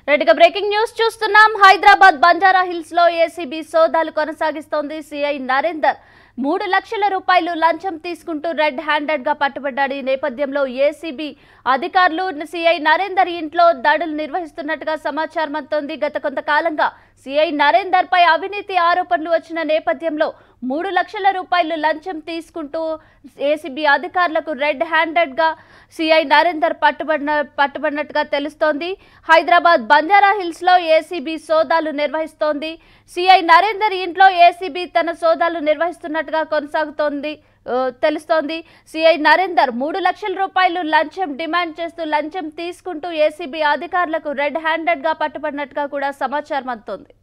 రెడ్డిగా breaking news చూస్తున్నాం Hyderabad Banjara hills లో ACB సోదాలు కొనసాగిస్తోంది సిఐ నరేందర్ మూడు లక్షల రూపాయలు లంచం తీసుకుంటూ రెడ్ హ్యాండెడ్ గా పట్టుబడ్డాడు ఈ నేపథ్యంలో ఏసీబీ అధికారులు సిఐ నరేందర్ ఇంట్లో దాడులు నిర్వహిస్తున్నట్టుగా సమాచారం అందుతోంది గత కొంతకాలంగా సిఐ నరేందర్ పై అవినీతి ఆరోపణలు వచ్చిన నేపథ్యంలో మూడు లక్షల రూపాయలు లంచం తీసుకుంటూ ఏసీబీ అధికారులకు రెడ్ హ్యాండెడ్ గా సిఐ నరేందర్ పట్టుబడిన పట్టుబడినట్టుగా తెలుస్తోంది హైదరాబాద్ బంజారా హిల్స్ లో ఏసీబీ సోదాలు నిర్వహిస్తోంది సిఐ నరేందర్ ఇంట్లో ఏసీబీ తన సోదాలు నిర్వహిస్తున్నట్టుగా కొనసాగుతోంది ఆ, తెలుస్తోంది సిఐ నరేందర్ మూడు లక్షల రూపాయలు లంచం డిమాండ్ చేస్తూ లంచం తీసుకుంటూ ఏసీబీ అధికారులకు రెడ్ హ్యాండెడ్ గా పట్టుబడినట్టుగా కూడా సమాచారం అందుతోంది